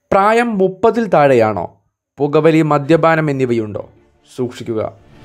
പ്രായം മുപ്പതിൽ താഴെയാണോ പുകവലി മദ്യപാനം എന്നിവയുണ്ടോ സൂക്ഷിക്കുക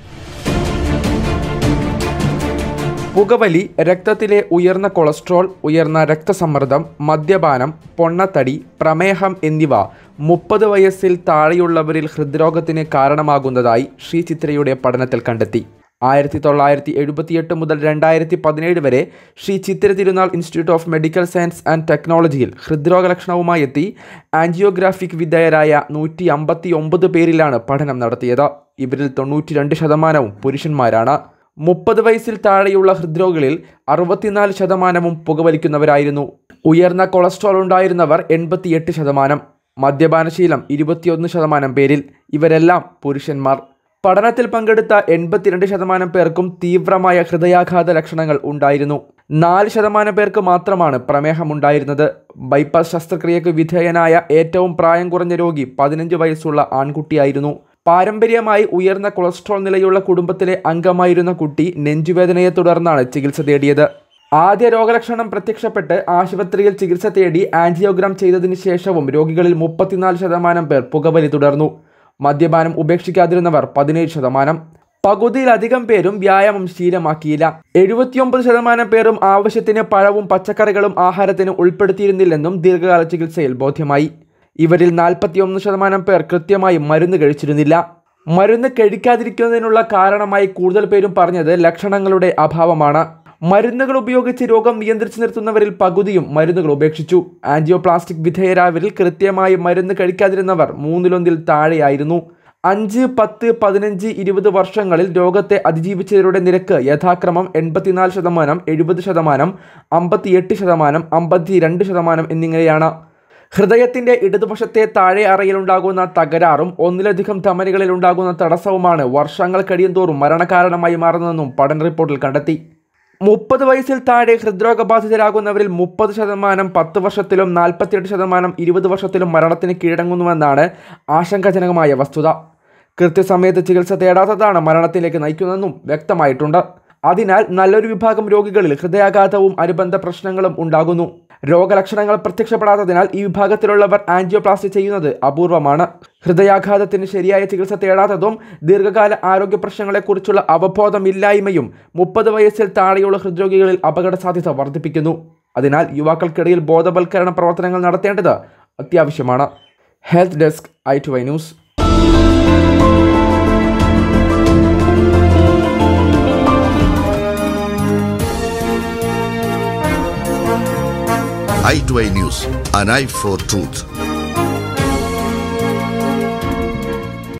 പുകവലി രക്തത്തിലെ ഉയർന്ന കൊളസ്ട്രോൾ ഉയർന്ന രക്തസമ്മർദ്ദം മദ്യപാനം പൊണ്ണത്തടി പ്രമേഹം എന്നിവ മുപ്പത് വയസ്സിൽ താഴെയുള്ളവരിൽ ഹൃദ്രോഗത്തിന് കാരണമാകുന്നതായി ശ്രീ ചിത്രയുടെ പഠനത്തിൽ കണ്ടെത്തി ആയിരത്തി തൊള്ളായിരത്തി എഴുപത്തിയെട്ട് മുതൽ രണ്ടായിരത്തി പതിനേഴ് വരെ Shri Chithira Thirunal institute of medical science and ടെക്നോളജിയിൽ ഹൃദ്രോഗ ലക്ഷണവുമായി എത്തി ആൻജിയോഗ്രാഫിക് വിധേയരായ നൂറ്റി അമ്പത്തി ഒമ്പത് പേരിലാണ് പഠനം നടത്തിയത് ഇവരിൽ തൊണ്ണൂറ്റി രണ്ട് ശതമാനവും പുരുഷന്മാരാണ് മുപ്പത് വയസ്സിൽ താഴെയുള്ള ഹൃദ്രോഗികളിൽ അറുപത്തിനാല് ശതമാനവും പുകവലിക്കുന്നവരായിരുന്നു ഉയർന്ന കൊളസ്ട്രോൾ ഉണ്ടായിരുന്നവർ എൺപത്തിയെട്ട് ശതമാനം മദ്യപാനശീലം ഇരുപത്തിയൊന്ന് ശതമാനം പേരിൽ ഇവരെല്ലാം പുരുഷന്മാർ പഠനത്തിൽ പങ്കെടുത്ത എൺപത്തിരണ്ട് ശതമാനം പേർക്കും തീവ്രമായ ഹൃദയാഘാത ലക്ഷണങ്ങൾ ഉണ്ടായിരുന്നു നാല് ശതമാനം പേർക്ക് മാത്രമാണ് പ്രമേഹമുണ്ടായിരുന്നത് ബൈപ്പാസ് ശസ്ത്രക്രിയക്ക് വിധേയനായ ഏറ്റവും പ്രായം കുറഞ്ഞ രോഗി പതിനഞ്ച് വയസ്സുള്ള ആൺകുട്ടിയായിരുന്നു പാരമ്പര്യമായി ഉയർന്ന കൊളസ്ട്രോൾ നിലയുള്ള കുടുംബത്തിലെ അംഗമായിരുന്ന കുട്ടി നെഞ്ചുവേദനയെ തുടർന്നാണ് ചികിത്സ തേടിയത് ആദ്യ രോഗലക്ഷണം പ്രത്യക്ഷപ്പെട്ട് ആശുപത്രിയിൽ ചികിത്സ തേടി ആൻജിയോഗ്രാം ചെയ്തതിനു ശേഷവും രോഗികളിൽ മുപ്പത്തിനാല് ശതമാനം പേർ പുകവലി തുടർന്നു മദ്യപാനം ഉപേക്ഷിക്കാതിരുന്നവർ പതിനേഴ് ശതമാനം പകുതിയിലധികം പേരും വ്യായാമം ശീലമാക്കിയില്ല എഴുപത്തിയൊമ്പത് ശതമാനം പേരും ആവശ്യത്തിന് പഴവും പച്ചക്കറികളും ആഹാരത്തിന് ഉൾപ്പെടുത്തിയിരുന്നില്ലെന്നും ദീർഘകാല ചികിത്സയിൽ ബോധ്യമായി ഇവരിൽ നാൽപ്പത്തിയൊന്ന് ശതമാനം പേർ കൃത്യമായി മരുന്ന് കഴിച്ചിരുന്നില്ല മരുന്ന് കഴിക്കാതിരിക്കുന്നതിനുള്ള കാരണമായി കൂടുതൽ പേരും പറഞ്ഞത് ലക്ഷണങ്ങളുടെ അഭാവമാണ് മരുന്നുകൾ ഉപയോഗിച്ച് രോഗം നിയന്ത്രിച്ചു നിർത്തുന്നവരിൽ പകുതിയും മരുന്നുകൾ ഉപേക്ഷിച്ചു ആൻജിയോപ്ലാസ്റ്റിക് വിധേയരായവരിൽ കൃത്യമായി മരുന്ന് കഴിക്കാതിരുന്നവർ മൂന്നിലൊന്നിൽ താഴെയായിരുന്നു അഞ്ച് പത്ത് പതിനഞ്ച് ഇരുപത് വർഷങ്ങളിൽ രോഗത്തെ അതിജീവിച്ചവരുടെ നിരക്ക് യഥാക്രമം എൺപത്തിനാല് ശതമാനം എഴുപത് ശതമാനം അമ്പത്തിയെട്ട് ശതമാനം അമ്പത്തിരണ്ട് ശതമാനം എന്നിങ്ങനെയാണ് ഹൃദയത്തിന്റെ ഇടതുവശത്തെ താഴെ അറയിലുണ്ടാകുന്ന തകരാറും ഒന്നിലധികം ധമനികളിൽ ഉണ്ടാകുന്ന തടസ്സവുമാണ് വർഷങ്ങൾ കഴിയുന്തോറും മരണകാരണമായി മാറുന്നതെന്നും പഠന റിപ്പോർട്ടിൽ കണ്ടെത്തി മുപ്പത് വയസ്സിൽ താഴെ ഹൃദ്രോഗബാധിതരാകുന്നവരിൽ മുപ്പത് ശതമാനം പത്ത് വർഷത്തിലും നാൽപ്പത്തിയെട്ട് ശതമാനം ഇരുപത് വർഷത്തിലും മരണത്തിന് കീഴടങ്ങുന്നുവെന്നാണ് ആശങ്കാജനകമായ വസ്തുത കൃത്യസമയത്ത് ചികിത്സ തേടാത്തതാണ് മരണത്തിലേക്ക് നയിക്കുന്നതെന്നും വ്യക്തമായിട്ടുണ്ട് അതിനാൽ നല്ലൊരു വിഭാഗം രോഗികളിൽ ഹൃദയാഘാതവും അനുബന്ധ പ്രശ്നങ്ങളും ഉണ്ടാകുന്നു രോഗലക്ഷണങ്ങൾ പ്രത്യക്ഷപ്പെടാത്തതിനാൽ ഈ വിഭാഗത്തിലുള്ളവർ ആൻജിയോപ്ലാസ്റ്റി ചെയ്യുന്നത് അപൂർവമാണ് ഹൃദയാഘാതത്തിന് ശരിയായ ചികിത്സ തേടാത്തതും ദീർഘകാല ആരോഗ്യ പ്രശ്നങ്ങളെക്കുറിച്ചുള്ള അവബോധമില്ലായ്മയും മുപ്പത് വയസ്സിൽ താഴെയുള്ള ഹൃദ്രോഗികളിൽ അപകട സാധ്യത വർദ്ധിപ്പിക്കുന്നു അതിനാൽ യുവാക്കൾക്കിടയിൽ ബോധവൽക്കരണ പ്രവർത്തനങ്ങൾ നടത്തേണ്ടത് അത്യാവശ്യമാണ് health desk I two Y news i2i News, an eye for truth.